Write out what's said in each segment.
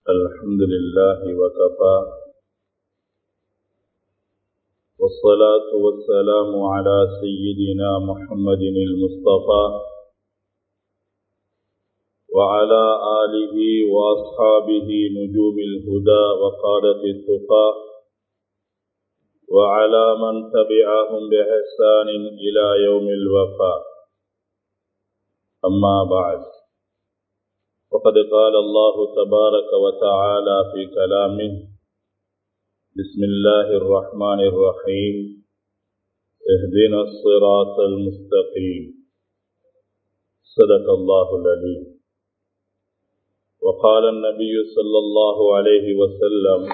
الحمد لله وكفى والصلاة والسلام على سيدنا محمد المصطفى وعلى آله وأصحابه نجوم الهدى وقادة التقى وعلى من تبعهم بإحسان إلى يوم الوفاء أما بعد فقد قال الله تبارك وتعالى في كلامه بسم الله الرحمن الرحيم اهدنا الصراط المستقيم صدق الله العليم وقال النبي صلى الله عليه وسلم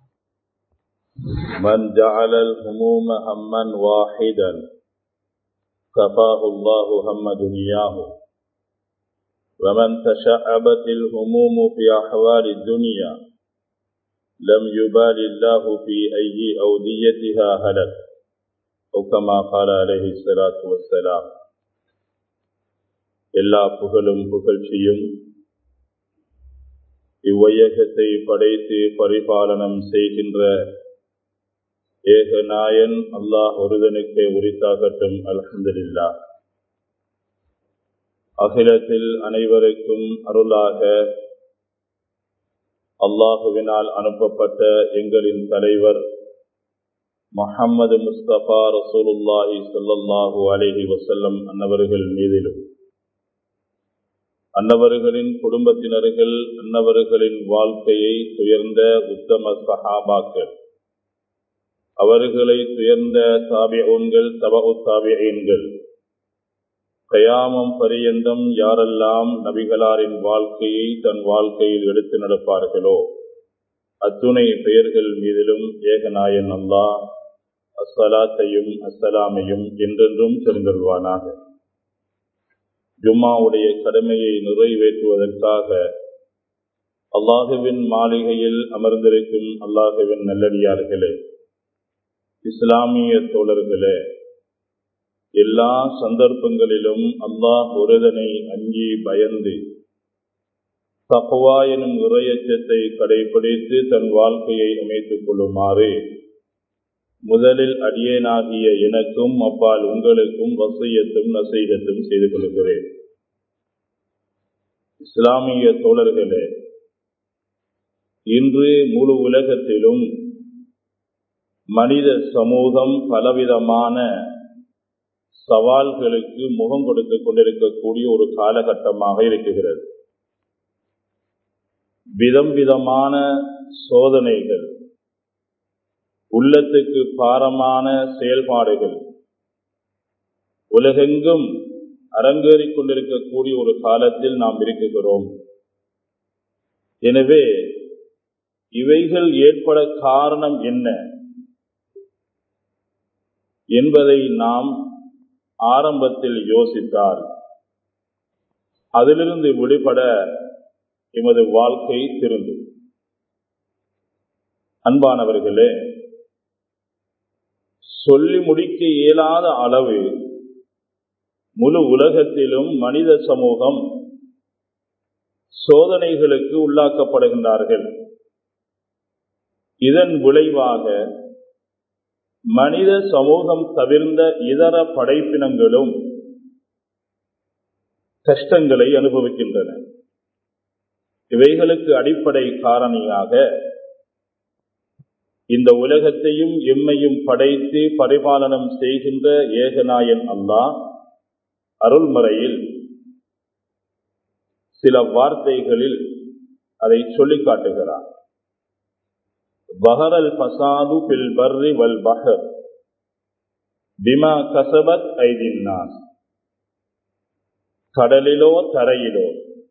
من جعل الهموم هما واحدا كفاه الله هم دنياه ومن تشعبت الهموم في أحوال الدنيا لم يبال الله في أي أوديتها هلك أو كما قال عليه الصلاة والسلام எல்லா புகழும் புகழ்ச்சியும் இவ்வையகத்தை படைத்து பரிபாலனம் செய்கின்ற ஏகநாயன் அல்லாஹ் ஒருதனுக்கு உரித்தாகட்டும் அலமதுல்லா அகிலத்தில் அனைவருக்கும் அருளாக அல்லாஹுவினால் அனுப்பப்பட்ட எங்களின் தலைவர் முஹம்மது முஸ்தபா ரசூலுல்லாஹி சொல்லல்லாஹு அலிஹி வசல்லம் அன்னவர்கள் மீதிலும் அன்னவர்களின் குடும்பத்தினர்கள் அன்னவர்களின் வாழ்க்கையை துயர்ந்த உத்தம சஹாபாக்கள் அவர்களை துயர்ந்த தாபியன்கள் தபு தாபியன்கள் கயாமம் பரியந்தம் யாரெல்லாம் நபிகளாரின் வாழ்க்கையை தன் வாழ்க்கையில் எடுத்து நடப்பார்களோ அத்துணை பெயர்கள் மீதிலும் ஏகநாயன் அல்லா அஸ்ஸலாத்தையும் அஸ்ஸலாமையும் என்றென்றும் தெரிந்தல்வானாக ஜும்மாவுடைய கடமையை நிறைவேற்றுவதற்காக அல்லாஹுவின் மாளிகையில் அமர்ந்திருக்கும் அல்லாஹுவின் நல்லடியார்களே இஸ்லாமிய தோழர்களே எல்லா சந்தர்ப்பங்களிலும் அல்லாஹ் ஒருதனை அஞ்சி பயந்து தப்பவா எனும் இறையச்சத்தை கடைபிடித்து தன் வாழ்க்கையை அமைத்துக் கொள்ளுமாறு முதலில் அடியேனாகிய எனக்கும் அப்பால் உங்களுக்கும் வசையத்தும் நசைகத்தும் செய்து கொள்கிறேன் இஸ்லாமிய தோழர்களே இன்று முழு உலகத்திலும் மனித சமூகம் பலவிதமான சவால்களுக்கு முகம் கொடுத்துக் கொண்டிருக்கக்கூடிய ஒரு காலகட்டமாக இருக்குகிறது விதம் விதமான சோதனைகள் உள்ளத்துக்கு பாரமான செயல்பாடுகள் உலகெங்கும் அரங்கேறிக் கொண்டிருக்கக்கூடிய ஒரு காலத்தில் நாம் இருக்குகிறோம் எனவே இவைகள் ஏற்பட காரணம் என்ன என்பதை நாம் ஆரம்பத்தில் யோசித்தால் அதிலிருந்து விடுபட எமது வாழ்க்கை திருந்தும் அன்பானவர்களே சொல்லி முடிக்க இயலாத அளவு முழு உலகத்திலும் மனித சமூகம் சோதனைகளுக்கு உள்ளாக்கப்படுகின்றார்கள் இதன் விளைவாக மனித சமூகம் தவிர்ந்த இதர படைப்பினங்களும் கஷ்டங்களை அனுபவிக்கின்றன இவைகளுக்கு அடிப்படை காரணியாக இந்த உலகத்தையும் எம்மையும் படைத்து பரிபாலனம் செய்கின்ற ஏகநாயன் அல்லாஹ் அருள்முறையில் சில வார்த்தைகளில் அதை சொல்லி காட்டுகிறார் பஹரல் பசாது பில் பர்ரி வல் பஹர் பிமா கசபத் ஐதின்னாஸ் கடலிலோ தரையிலோ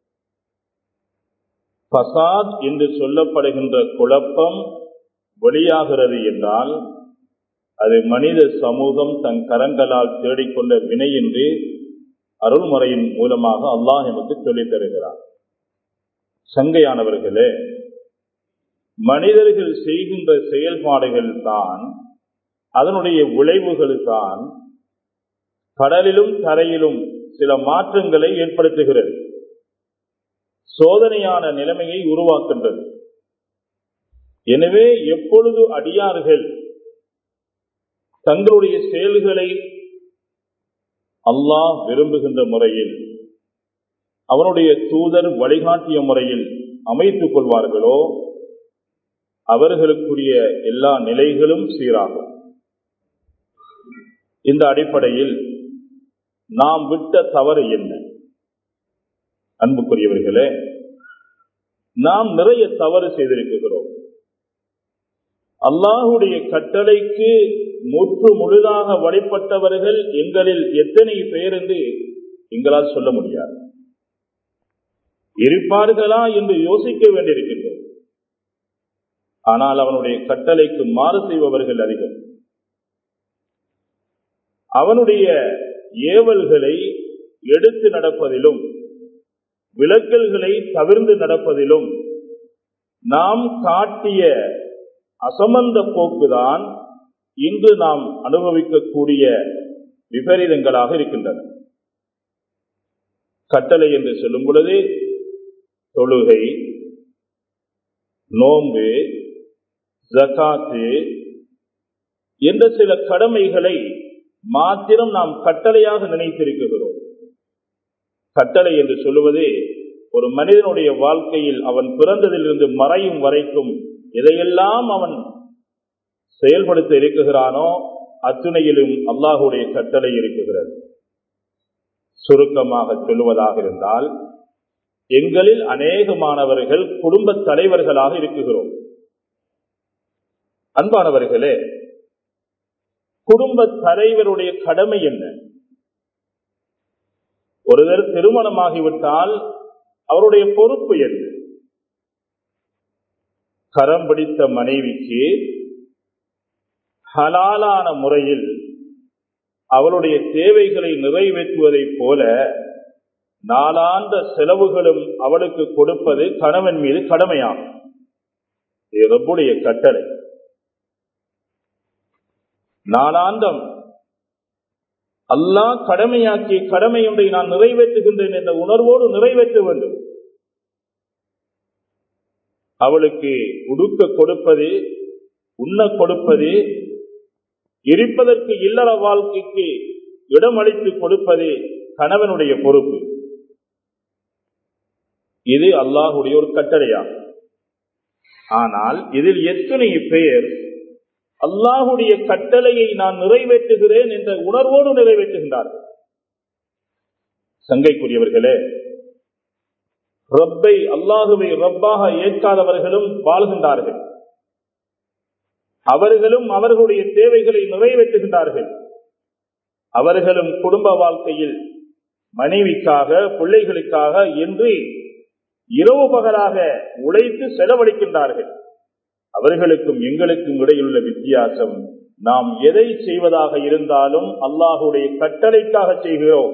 பசாத் என்று சொல்லப்படுகின்ற குழப்பம் வெளியாகிறது என்றால் அது மனித சமூகம் தன் கரங்களால் தேடிக்கொண்ட வினை என்று அருள்முறையின் மூலமாக அல்லாஹ் எமக்கு சொல்லித் தருகிறார் சங்கையானவர்களே மனிதர்கள் செய்கின்ற செயல்பாடுகள் தான் அதனுடைய விளைவுகள் தான் கடலிலும் தரையிலும் சில மாற்றங்களை ஏற்படுத்துகிறது சோதனையான நிலைமையை உருவாக்கின்றது எனவே எப்பொழுது அடியார்கள் தங்களுடைய செயல்களை அல்லாஹ் விரும்புகின்ற முறையில் அவனுடைய தூதர் வழிகாட்டிய முறையில் அமைத்துக் கொள்வார்களோ அவர்களுக்குரிய எல்லா நிலைகளும் சீராகும் இந்த அடிப்படையில் நாம் விட்ட தவறு என்ன அன்புக்குரியவர்களே நாம் நிறைய தவறு செய்திருக்கிறோம் அல்லாஹுடைய கட்டளைக்கு முற்று முழுதாக வழிபட்டவர்கள் எங்களில் எத்தனை பேர் என்று எங்களால் சொல்ல முடியாது இருப்பார்களா என்று யோசிக்க வேண்டியிருக்கின்றது ஆனால் அவனுடைய கட்டளைக்கு மாறு செய்பவர்கள் அதிகம் அவனுடைய ஏவல்களை எடுத்து நடப்பதிலும் விளக்கல்களை தவிர்ந்து நடப்பதிலும் நாம் காட்டிய அசம்பந்த போக்குதான் இன்று நாம் அனுபவிக்கக்கூடிய விபரீதங்களாக இருக்கின்றன கட்டளை என்று சொல்லும் பொழுது தொழுகை நோம்பு ஜகாத்து என்ற சில கடமைகளை மாத்திரம் நாம் கட்டளையாக நினைத்திருக்கிறோம் கட்டளை என்று சொல்லுவது ஒரு மனிதனுடைய வாழ்க்கையில் அவன் பிறந்ததிலிருந்து மறையும் வரைக்கும் எதையெல்லாம் அவன் செயல்படுத்த இருக்குகிறானோ அத்துணையிலும் அல்லாஹுடைய கட்டளை இருக்குகிறது சுருக்கமாக சொல்லுவதாக இருந்தால் எங்களில் அநேக மாணவர்கள் குடும்ப தலைவர்களாக இருக்குகிறோம் அன்பானவர்களே குடும்ப தலைவருடைய கடமை என்ன ஒருவர் திருமணமாகிவிட்டால் அவருடைய பொறுப்பு என்ன கரம் பிடித்த மனைவிக்கு ஹலாலான முறையில் அவளுடைய தேவைகளை நிறைவேற்றுவதைப் போல நாளாந்த செலவுகளும் அவளுக்கு கொடுப்பது கணவன் மீது கடமையாகும் இது ரப்புடைய கட்டளை நாளாந்தம் அல்லாஹ் கடமையாக்கிய கடமை ஒன்றை நான் நிறைவேற்றுகின்றேன் என்ற உணர்வோடு நிறைவேற்ற வேண்டும் அவளுக்கு உடுக்க கொடுப்பது உண்ண கொடுப்பது இருப்பதற்கு இல்லற வாழ்க்கைக்கு இடமளித்து கொடுப்பது கணவனுடைய பொறுப்பு இது அல்லாஹுடைய ஒரு கட்டளையாகும் ஆனால் இதில் எத்தனை பேர் அல்லாஹுடைய கட்டளையை நான் நிறைவேற்றுகிறேன் என்ற உணர்வோடு நிறைவேற்றுகின்றார்கள் சங்கைக்குரியவர்களே ரப்பை அல்லாஹுவை ரப்பாக ஏற்காதவர்களும் வாழ்கின்றார்கள் அவர்களும் அவர்களுடைய தேவைகளை நிறைவேற்றுகின்றார்கள் அவர்களும் குடும்ப வாழ்க்கையில் மனைவிக்காக பிள்ளைகளுக்காக என்று இரவு பகலாக உழைத்து செலவழிக்கின்றார்கள் அவர்களுக்கும் எங்களுக்கும் இடையிலுள்ள வித்தியாசம் நாம் எதை செய்வதாக இருந்தாலும் அல்லாஹுடைய கட்டளைக்காக செய்கிறோம்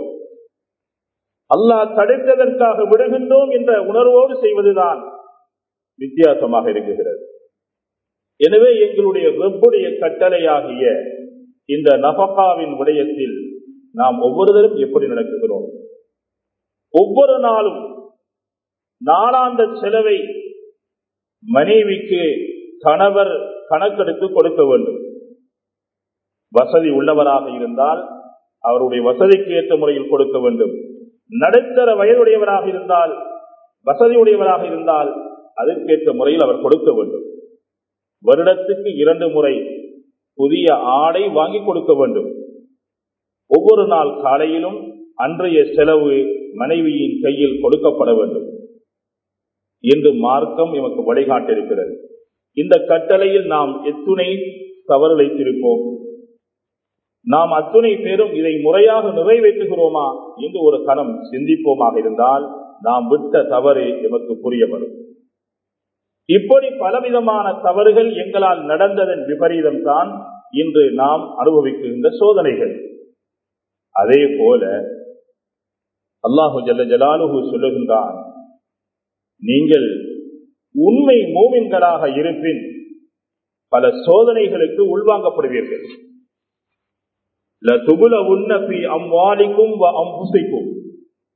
அல்லாஹ் தடுத்ததற்காக விடுகின்றோம் என்ற உணர்வோடு செய்வதுதான் வித்தியாசமாக இருக்குகிறது எனவே எங்களுடைய வெப்புடைய கட்டளையாகிய இந்த நபகாவின் விடயத்தில் நாம் ஒவ்வொருவரும் எப்படி நடக்குகிறோம் ஒவ்வொரு நாளும் நாளாந்த செலவை மனைவிக்கு கணவர் கணக்கெடுத்து கொடுக்க வேண்டும் வசதி உள்ளவராக இருந்தால் அவருடைய வசதிக்கு ஏற்ற முறையில் கொடுக்க வேண்டும் நடுத்தர வயதுடையவராக இருந்தால் வசதியுடையவராக இருந்தால் அதற்கேற்ற முறையில் அவர் கொடுக்க வேண்டும் வருடத்துக்கு இரண்டு முறை புதிய ஆடை வாங்கி கொடுக்க வேண்டும் ஒவ்வொரு நாள் காலையிலும் அன்றைய செலவு மனைவியின் கையில் கொடுக்கப்பட வேண்டும் என்று மார்க்கம் எமக்கு வழிகாட்டிருக்கிறது இந்த கட்டளையில் நாம் எத்துணை தவறு வைத்திருப்போம் நாம் அத்துணை பேரும் இதை முறையாக நிறைவேற்றுகிறோமா என்று ஒரு கணம் சிந்திப்போமாக இருந்தால் நாம் விட்ட தவறு எமக்கு புரிய வரும் இப்படி பலவிதமான தவறுகள் எங்களால் நடந்ததன் விபரீதம் தான் இன்று நாம் அனுபவிக்கின்ற சோதனைகள் அதே போல அல்லாஹு ஜல்ல ஜலாலுஹு சொல்லுகின்றான் நீங்கள் உண்மை மூமின்களாக இருப்பின் பல சோதனைகளுக்கு உள்வாங்கப்படுவீர்கள் அம்வாலிக்கும் அம்புசைக்கும்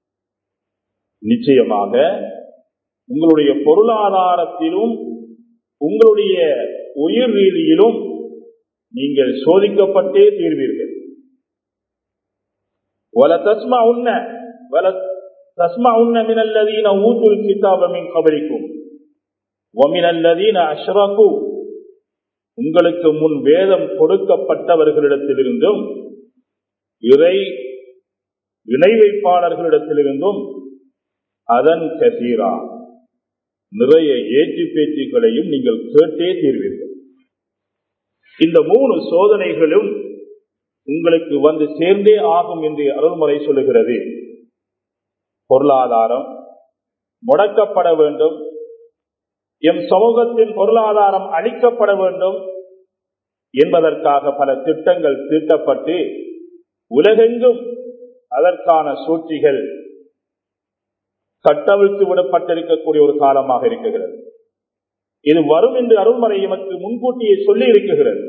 நிச்சயமாக உங்களுடைய பொருளாதாரத்திலும் உங்களுடைய உயிர் ரீதியிலும் நீங்கள் சோதிக்கப்பட்டே தீர்வீர்கள் வல தஸ்மா உன்ன வல தஸ்மா உன்ன மினல்லதீன ஊத்துல் கிதாப மின் கபலிக்கும் ஒமினல்லதீன அஷ்ரகு உங்களுக்கு முன் வேதம் கொடுக்கப்பட்டவர்களிடத்திலிருந்தும் இறை இணை வைப்பாளர்களிடத்திலிருந்தும் அதன் கசீரா நிறைய ஏற்றி பேச்சுகளையும் நீங்கள் கேட்டே தீர்வீர்கள் இந்த மூணு சோதனைகளும் உங்களுக்கு வந்து சேர்ந்தே ஆகும் என்று அருள்முறை சொல்லுகிறது பொருளாதாரம் முடக்கப்பட வேண்டும் எம் சமூகத்தின் பொருளாதாரம் அளிக்கப்பட வேண்டும் என்பதற்காக பல திட்டங்கள் தீட்டப்பட்டு உலகெங்கும் அதற்கான சூழ்ச்சிகள் கட்டவிழ்த்து விடப்பட்டிருக்கக்கூடிய ஒரு காலமாக இருக்கிறது இது வரும் என்று அருள்மறை எமக்கு முன்கூட்டியே சொல்லி இருக்கிறது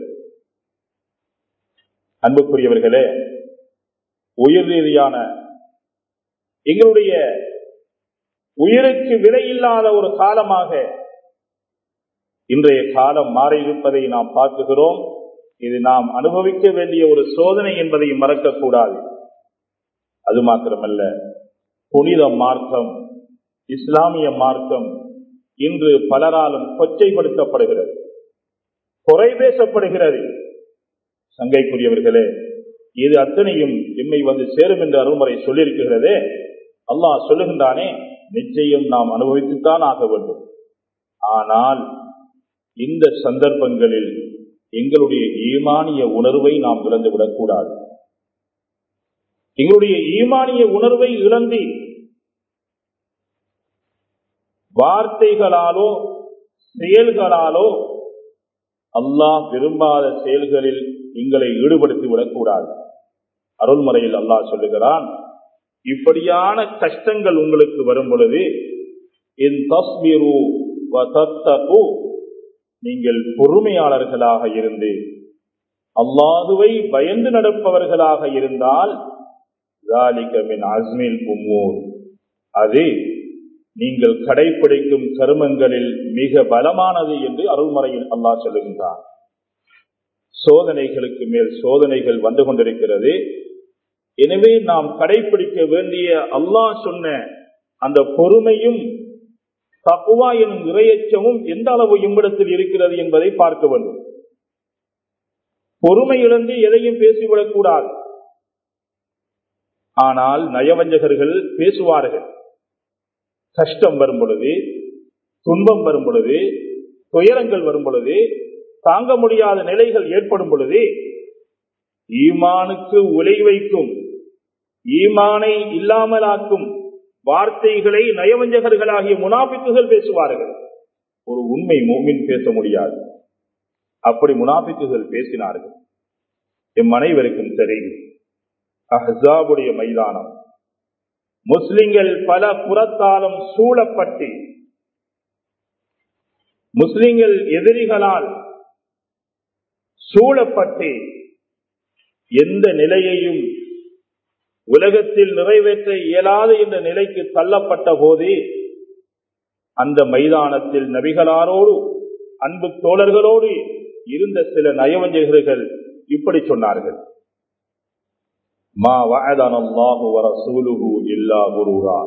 அன்புக்குரியவர்களே உயிர் ரீதியான எங்களுடைய உயிருக்கு விலையில்லாத ஒரு காலமாக இன்றைய காலம் மாறியிருப்பதை நாம் பார்க்குகிறோம் இது நாம் அனுபவிக்க வேண்டிய ஒரு சோதனை என்பதையும் மறக்கக்கூடாது அது மாத்திரமல்ல புனித மார்க்கம் இஸ்லாமிய மார்க்கம் இன்று பலராலும் கொச்சைப்படுத்தப்படுகிறது குறை பேசப்படுகிறது சங்கைக்குரியவர்களே இது அத்தனையும் எம்மை வந்து சேரும் என்று அருள்முறை சொல்லியிருக்கிறதே அல்லாஹ் சொல்லுகின்றானே நிச்சயம் நாம் அனுபவித்துத்தான் ஆக வேண்டும் ஆனால் இந்த சந்தர்ப்பங்களில் எங்களுடைய ஈமானிய உணர்வை நாம் இழந்துவிடக் கூடாது எங்களுடைய ஈமானிய உணர்வை இழந்து வார்த்தைகளாலோ செயல்களாலோ அல்லாஹ் விரும்பாத செயல்களில் எங்களை ஈடுபடுத்தி விடக்கூடாது அருள்முறையில் அல்லாஹ் சொல்லுகிறான் இப்படியான கஷ்டங்கள் உங்களுக்கு வரும் பொழுது என் தஸ்மிரு நீங்கள் பொறுமையாளர்களாக இருந்து அல்லாஹுவை பயந்து நடப்பவர்களாக இருந்தால் அஸ்மில் உம்மூர் அது நீங்கள் கடைபிடிக்கும் கருமங்களில் மிக பலமானது என்று அருள்மறையில் அல்லாஹ் சொல்லுகின்றார் சோதனைகளுக்கு மேல் சோதனைகள் வந்து கொண்டிருக்கிறது எனவே நாம் கடைபிடிக்க வேண்டிய அல்லாஹ் சொன்ன அந்த பொறுமையும் தப்புவா எனும் இறையச்சமும் எந்த அளவு இம்மிடத்தில் இருக்கிறது என்பதை பார்க்க வேண்டும் பொறுமை இழந்து எதையும் பேசிவிடக் கூடாது ஆனால் நயவஞ்சகர்கள் பேசுவார்கள் கஷ்டம் வரும் பொழுது துன்பம் வரும் பொழுது துயரங்கள் வரும் பொழுது தாங்க முடியாத நிலைகள் ஏற்படும் பொழுது ஈமானுக்கு உலை வைக்கும் ஈமானை இல்லாமலாக்கும் வார்த்தைகளை நயவஞ்சகர்களாகிய முனாபிக்குகள் பேசுவார்கள் ஒரு உண்மை மோமின் பேச முடியாது அப்படி முனாபிக்குகள் பேசினார்கள் எம் அனைவருக்கும் தெரியும் அஹாபுடைய மைதானம் முஸ்லிம்கள் பல புறத்தாலும் சூழப்பட்டு முஸ்லிம்கள் எதிரிகளால் சூழப்பட்டு எந்த நிலையையும் உலகத்தில் நிறைவேற்ற இயலாது என்ற நிலைக்கு தள்ளப்பட்ட போது அந்த மைதானத்தில் நபிகளாரோடு அன்பு தோழர்களோடு இருந்த சில நயவஞ்சகர்கள் இப்படி சொன்னார்கள் மா வஅதன அல்லாஹு வ ரசூலுஹு இல்லா குரூரா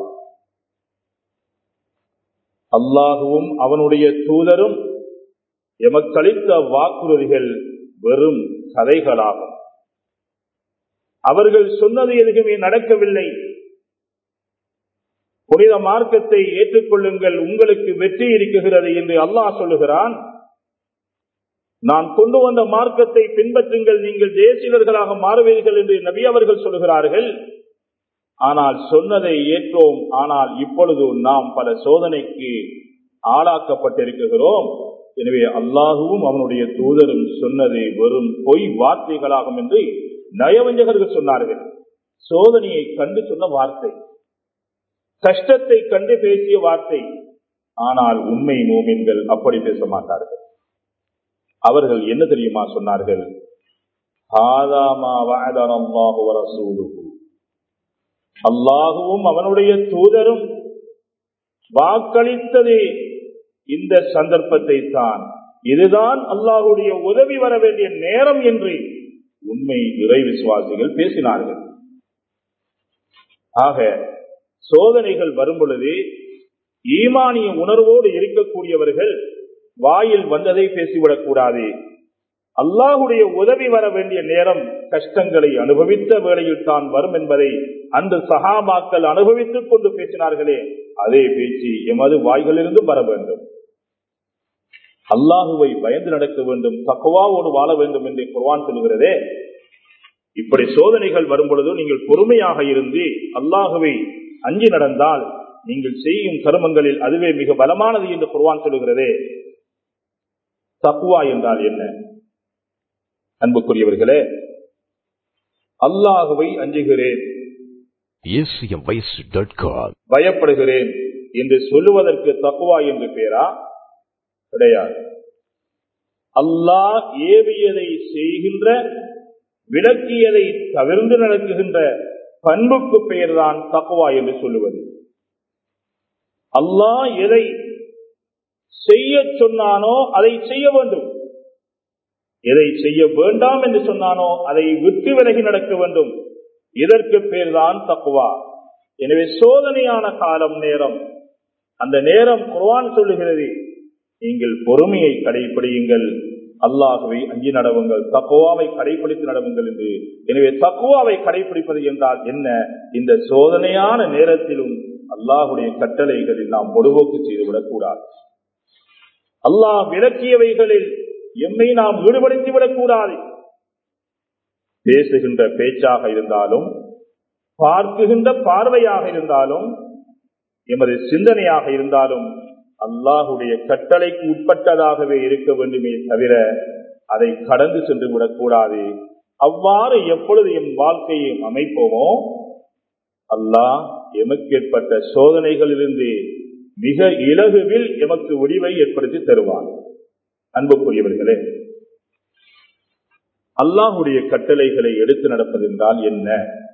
அல்லாஹுவும் அவனுடைய தூதரும் எமக்களித்த வாக்குறுதிகள் வெறும் கதைகளாகும் அவர்கள் சொன்னது எதுவுமே நடக்கவில்லை புனித மார்க்கத்தை ஏற்றுக்கொள்ளுங்கள் உங்களுக்கு வெற்றி இருக்கிறது என்று அல்லாஹ் சொல்லுகிறான் நான் கொண்டு வந்த மார்க்கத்தை பின்பற்றுங்கள் நீங்கள் தேசியர்களாக மாறுவீர்கள் என்று நபி அவர்கள் சொல்லுகிறார்கள் ஆனால் சொன்னதை ஏற்றோம் ஆனால் இப்பொழுது நாம் பல சோதனைக்கு ஆளாக்கப்பட்டிருக்கிறோம் எனவே அல்லாஹுவும் அவனுடைய தூதரும் சொன்னது வெறும் பொய் வார்த்தைகளாகும் என்று நயவஞ்சகர்கள் சொன்னார்கள் சோதனையை கண்டு சொன்ன வார்த்தை கஷ்டத்தை கண்டு பேசிய வார்த்தை ஆனால் உண்மை நோமின்கள் அப்படி பேச மாட்டார்கள் அவர்கள் என்ன தெரியுமா சொன்னார்கள் அல்லாஹுவும் அவனுடைய தூதரும் வாக்களித்தது இந்த சந்தர்ப்பத்தை தான் இதுதான் அல்லாஹுடைய உதவி வர வேண்டிய நேரம் என்று உண்மை இறை விசுவாசிகள் பேசினார்கள் ஆக சோதனைகள் வரும் பொழுது ஈமானிய உணர்வோடு இருக்கக்கூடியவர்கள் வாயில் வந்ததை பேசிவிடக் கூடாது அல்லாஹுடைய உதவி வர வேண்டிய நேரம் கஷ்டங்களை அனுபவித்த வேளையில் தான் வரும் என்பதை அந்த சகாபாக்கள் அனுபவித்துக் கொண்டு பேசினார்களே அதே பேச்சு எமது வாய்களிலிருந்து வர வேண்டும் அல்லாஹுவை பயந்து நடக்க வேண்டும் தக்குவாவோடு வாழ வேண்டும் என்று குர்வான் சொல்கிறதே இப்படி சோதனைகள் வரும் பொழுது நீங்கள் பொறுமையாக இருந்து அல்லாஹுவை அஞ்சி நடந்தால் நீங்கள் செய்யும் கருமங்களில் அதுவே மிக பலமானது என்று குர்வான் சொல்லுகிறதே தக்குவா என்றால் என்ன அன்புக்குரியவர்களே அல்லாஹுவை அஞ்சுகிறேன் பயப்படுகிறேன் என்று சொல்லுவதற்கு தக்குவா என்று பேரா கிடையாது அல்லாஹ் ஏவியதை செய்கின்ற விளக்கியதை தவிர்ந்து நடக்குகின்ற பண்புக்கு பெயர்தான் தக்குவா என்று சொல்லுவது அல்லாஹ் எதை செய்ய சொன்னானோ அதை செய்ய வேண்டும் எதை செய்ய வேண்டாம் என்று சொன்னானோ அதை விட்டு விலகி நடக்க வேண்டும் இதற்கு பேர்தான் தக்குவா எனவே சோதனையான காலம் நேரம் அந்த நேரம் குர்வான் சொல்லுகிறது நீங்கள் பொறுமையை கடைபிடியுங்கள் அல்லாஹுவை அஞ்சி நடவுங்கள் தக்குவாவை கடைபிடித்து நடவுங்கள் என்று எனவே தக்குவாவை கடைபிடிப்பது என்றால் என்ன இந்த சோதனையான நேரத்திலும் அல்லாஹுடைய கட்டளைகளில் நாம் பொதுபோக்கு செய்துவிடக் கூடாது அல்லாஹ் விளக்கியவைகளில் எம்மை நாம் ஈடுபடுத்திவிடக் கூடாது பேசுகின்ற பேச்சாக இருந்தாலும் பார்க்குகின்ற பார்வையாக இருந்தாலும் எமது சிந்தனையாக இருந்தாலும் அல்லாஹுடைய கட்டளைக்கு உட்பட்டதாகவே இருக்க வேண்டுமே தவிர அதை கடந்து சென்று விடக்கூடாது அவ்வாறு எப்பொழுது எம் வாழ்க்கையை அமைப்போமோ அல்லாஹ் எமக்கு ஏற்பட்ட சோதனைகளிலிருந்து மிக இலகுவில் எமக்கு முடிவை ஏற்படுத்தி தருவான் அன்புக்குரியவர்களே அல்லாஹுடைய கட்டளைகளை எடுத்து நடப்பதென்றால் என்ன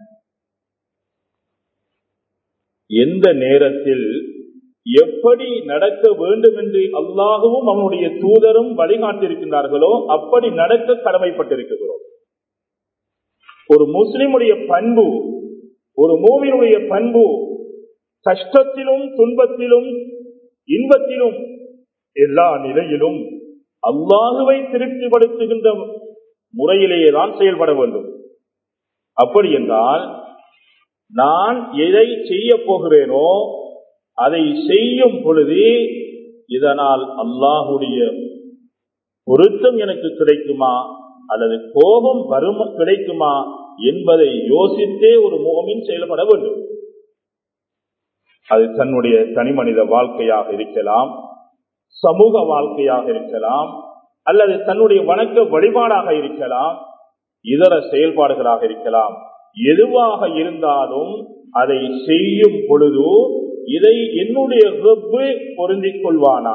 எந்த நேரத்தில் எப்படி நடக்க வேண்டும் என்று அல்லாஹுவும் அவனுடைய தூதரும் வழிகாட்டியிருக்கின்றார்களோ அப்படி நடக்க கடமைப்பட்டிருக்கிறோம் ஒரு முஸ்லிமுடைய பண்பு ஒரு மூவினுடைய பண்பு கஷ்டத்திலும் துன்பத்திலும் இன்பத்திலும் எல்லா நிலையிலும் அல்லாஹுவை திருப்திப்படுத்துகின்ற முறையிலேயே தான் செயல்பட வேண்டும் அப்படி என்றால் நான் எதை செய்ய போகிறேனோ அதை செய்யும் பொழுது இதனால் அல்லாஹுடைய பொருத்தம் எனக்கு கிடைக்குமா அல்லது கோபம் வரும் கிடைக்குமா என்பதை யோசித்தே ஒரு மோமின் செயல்பட வேண்டும் அது தன்னுடைய தனி மனித வாழ்க்கையாக இருக்கலாம் சமூக வாழ்க்கையாக இருக்கலாம் அல்லது தன்னுடைய வணக்க வழிபாடாக இருக்கலாம் இதர செயல்பாடுகளாக இருக்கலாம் எதுவாக இருந்தாலும் அதை செய்யும் பொழுது இதை என்னுடைய வெப்பு பொருந்திக் கொள்வானா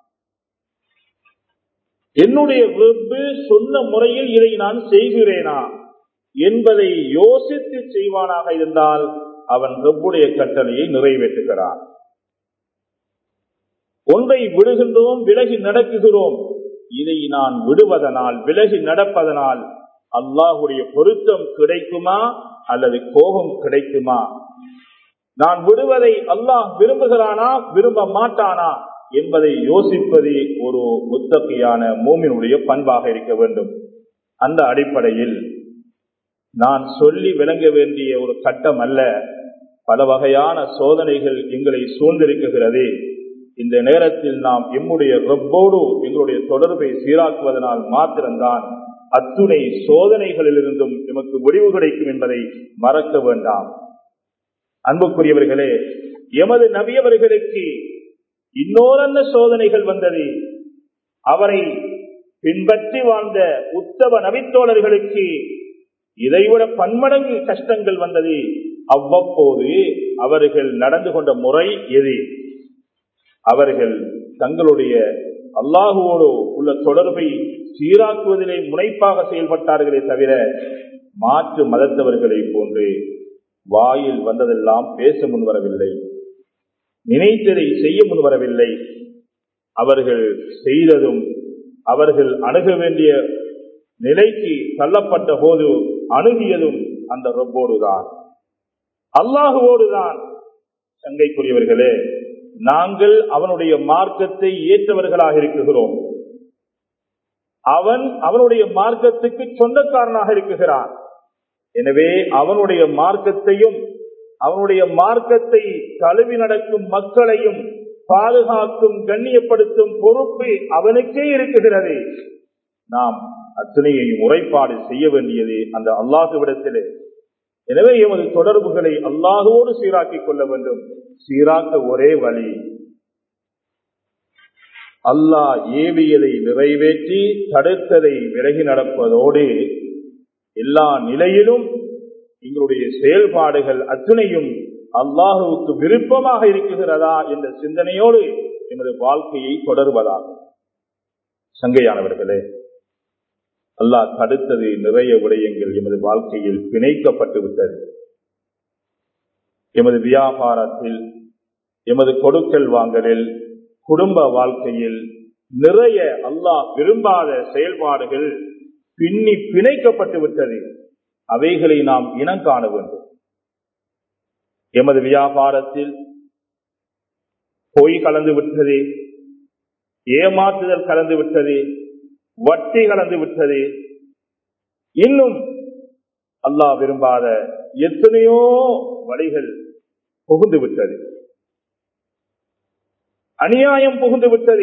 என்னுடைய வெப்பு சொன்ன முறையில் இதை நான் செய்கிறேனா என்பதை யோசித்து செய்வானாக இருந்தால் அவன் வெப்புடைய கட்டளையை நிறைவேற்றுகிறான் ஒன்றை விடுகின்றோம் விலகி நடக்குகிறோம் இதை நான் விடுவதனால் விலகி நடப்பதனால் அல்லாஹுடைய பொருத்தம் கிடைக்குமா அல்லது கோபம் கிடைக்குமா நான் விடுவதை அல்லாஹ் விரும்புகிறானா விரும்ப மாட்டானா என்பதை யோசிப்பது ஒரு முத்தகையான மூமினுடைய பண்பாக இருக்க வேண்டும் அந்த அடிப்படையில் நான் சொல்லி விளங்க வேண்டிய ஒரு கட்டம் அல்ல பல வகையான சோதனைகள் எங்களை சூழ்ந்திருக்குகிறது இந்த நேரத்தில் நாம் எம்முடைய ரப்போடு எங்களுடைய தொடர்பை சீராக்குவதனால் மாத்திரம்தான் அத்துணை சோதனைகளிலிருந்தும் எமக்கு முடிவு கிடைக்கும் என்பதை மறக்க வேண்டாம் அன்புக்குரியவர்களே எமது நபியவர்களுக்கு இன்னோரன்ன சோதனைகள் வந்தது அவரை பின்பற்றி வாழ்ந்த உத்தவ நபித்தோழர்களுக்கு இதைவிட பன்மடங்கு கஷ்டங்கள் வந்தது அவ்வப்போது அவர்கள் நடந்து கொண்ட முறை எது அவர்கள் தங்களுடைய அல்லாஹுவோடு உள்ள தொடர்பை சீராக்குவதிலே முனைப்பாக செயல்பட்டார்களே தவிர மாற்று மதத்தவர்களை போன்று வாயில் வந்ததெல்லாம் பேச முன்வரவில்லை நினைத்ததை செய்ய முன்வரவில்லை அவர்கள் செய்ததும் அவர்கள் அணுக வேண்டிய நிலைக்கு தள்ளப்பட்ட போது அணுகியதும் அந்த ரொப்போடுதான் அல்லாஹுவோடுதான் சங்கைக்குரியவர்களே நாங்கள் அவனுடைய மார்க்கத்தை ஏற்றவர்களாக இருக்குகிறோம் அவன் அவனுடைய மார்க்கத்துக்கு சொந்தக்காரனாக இருக்குகிறான் எனவே அவனுடைய மார்க்கத்தையும் அவனுடைய மார்க்கத்தை தழுவி நடக்கும் மக்களையும் பாதுகாக்கும் கண்ணியப்படுத்தும் பொறுப்பு அவனுக்கே இருக்குகிறது நாம் அத்தனையை முறைப்பாடு செய்ய வேண்டியது அந்த அல்லாஹுவிடத்திலே எனவே எமது தொடர்புகளை அல்லாஹோடு சீராக்கிக் கொள்ள வேண்டும் சீராக்க ஒரே வழி அல்லாஹ் ஏவியதை நிறைவேற்றி தடுத்ததை விலகி நடப்பதோடு எல்லா நிலையிலும் எங்களுடைய செயல்பாடுகள் அத்துணையும் அல்லாஹுவுக்கு விருப்பமாக இருக்குகிறதா என்ற சிந்தனையோடு எமது வாழ்க்கையை தொடர்வதாகும் சங்கையானவர்களே அல்லாஹ் தடுத்தது நிறைய விடயங்கள் எமது வாழ்க்கையில் பிணைக்கப்பட்டு விட்டது எமது வியாபாரத்தில் எமது கொடுக்கல் வாங்கலில் குடும்ப வாழ்க்கையில் நிறைய அல்லாஹ் விரும்பாத செயல்பாடுகள் பின்னி பிணைக்கப்பட்டு விட்டது அவைகளை நாம் இனம் காண வேண்டும் எமது வியாபாரத்தில் பொய் கலந்து விட்டது ஏமாற்றுதல் கலந்து விட்டது வட்டி கலந்து விட்டது இன்னும் அல்லாஹ் விரும்பாத எத்தனையோ வழிகள் புகுந்து விட்டது அநியாயம் புகுந்து விட்டது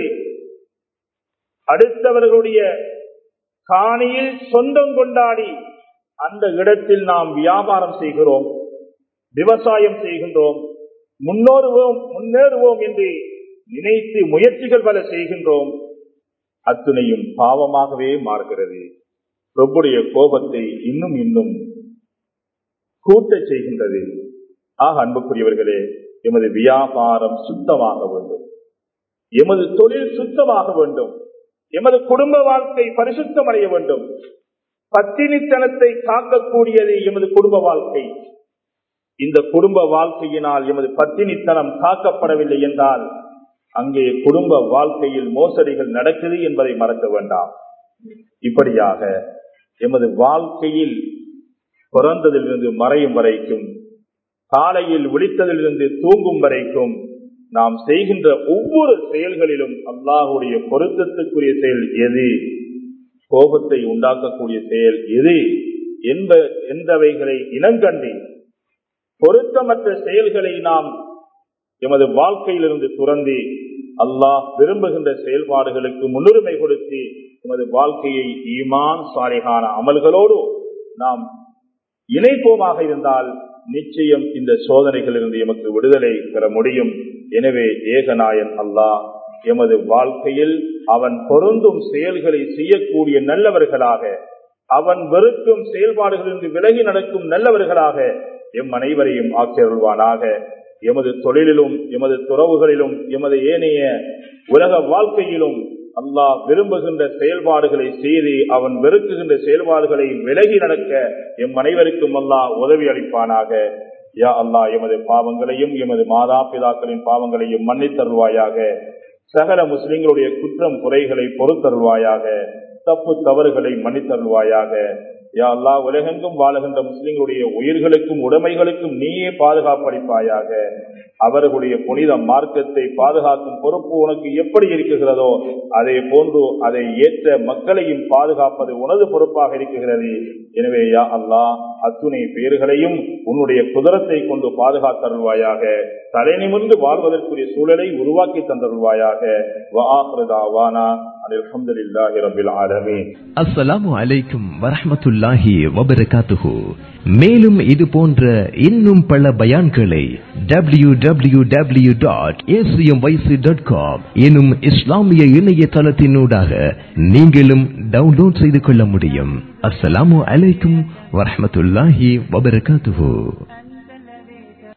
அடுத்தவர்களுடைய காணியில் சொந்தம் கொண்டாடி அந்த இடத்தில் நாம் வியாபாரம் செய்கிறோம் விவசாயம் செய்கின்றோம் முன்னோருவோம் முன்னேறுவோம் என்று நினைத்து முயற்சிகள் பல செய்கின்றோம் அத்துணையும் பாவமாகவே மாறுகிறது ரொப்புடைய கோபத்தை இன்னும் இன்னும் கூட்ட செய்கின்றது ஆக அன்புக்குரியவர்களே எமது வியாபாரம் சுத்தமாக வேண்டும் எமது தொழில் சுத்தமாக வேண்டும் எமது குடும்ப வாழ்க்கை பரிசுத்தம் அடைய வேண்டும் பத்தினித்தனத்தை காக்கக்கூடியது எமது குடும்ப வாழ்க்கை இந்த குடும்ப வாழ்க்கையினால் எமது பத்தினித்தனம் காக்கப்படவில்லை என்றால் அங்கே குடும்ப வாழ்க்கையில் மோசடிகள் நடக்குது என்பதை மறக்க வேண்டாம் இப்படியாக எமது வாழ்க்கையில் பிறந்ததிலிருந்து மறையும் வரைக்கும் காலையில் விழித்ததிலிருந்து தூங்கும் வரைக்கும் நாம் செய்கின்ற ஒவ்வொரு செயல்களிலும் அல்லாஹுடைய பொருத்தத்துக்குரிய செயல் எது கோபத்தை உண்டாக்கக்கூடிய செயல் எது என்ப என்பவைகளை இனங்கண்டு பொருத்தமற்ற செயல்களை நாம் எமது வாழ்க்கையிலிருந்து துறந்து அல்லாஹ் விரும்புகின்ற செயல்பாடுகளுக்கு முன்னுரிமை கொடுத்து எமது வாழ்க்கையை ஈமான் சாரிகான அமல்களோடு நாம் இணைப்போமாக இருந்தால் நிச்சயம் இந்த சோதனைகளிலிருந்து எமக்கு விடுதலை பெற முடியும் எனவே ஏகநாயன் அல்லாஹ் எமது வாழ்க்கையில் அவன் பொருந்தும் செயல்களை செய்யக்கூடிய நல்லவர்களாக அவன் வெறுக்கும் செயல்பாடுகளிலிருந்து விலகி நடக்கும் நல்லவர்களாக எம் அனைவரையும் ஆக்கியருள்வானாக எமது தொழிலிலும் எமது துறவுகளிலும் எமது ஏனைய உலக வாழ்க்கையிலும் அல்லாஹ் விரும்புகின்ற செயல்பாடுகளை செய்து அவன் வெறுக்குகின்ற செயல்பாடுகளை விலகி நடக்க எம் அனைவருக்கும் அல்லாஹ் உதவி அளிப்பானாக யா அல்லாஹ் எமது பாவங்களையும் எமது மாதா பிதாக்களின் பாவங்களையும் மன்னித்தருள்வாயாக சகல முஸ்லிம்களுடைய குற்றம் குறைகளை பொறுத்தருள்வாயாக தப்பு தவறுகளை மன்னித்தருள்வாயாக யா அல்லா உலகெங்கும் வாழுகின்ற முஸ்லிம்களுடைய உயிர்களுக்கும் உடைமைகளுக்கும் நீயே பாதுகாப்பளிப்பாயாக அவர்களுடைய புனித மார்க்கத்தை பாதுகாக்கும் பொறுப்பு உனக்கு எப்படி இருக்குகிறதோ அதே போன்று அதை ஏற்ற மக்களையும் பாதுகாப்பது உனது பொறுப்பாக இருக்கிறது எனவே யா அல்லா அத்துணை பேர்களையும் உன்னுடைய குதிரத்தை கொண்டு பாதுகாத்தருள்வாயாக தலை நிமிர்ந்து வாழ்வதற்குரிய சூழலை உருவாக்கி தந்தருள்வாயாக அஸ்ஸலாமு அலைக்கும் வரஹமத்துல்லாஹி வபரகாத்துஹு மேலும் இது போன்ற இன்னும் பல பயான்களை W W W dot A C M Y C dot com எனும் இஸ்லாமிய இணையதளத்தினூடாக நீங்களும் டவுன்லோட் செய்து கொள்ள முடியும் அஸ்ஸலாமு அலைக்கும் வரஹமத்துல்லாஹி வபரகாத்துஹு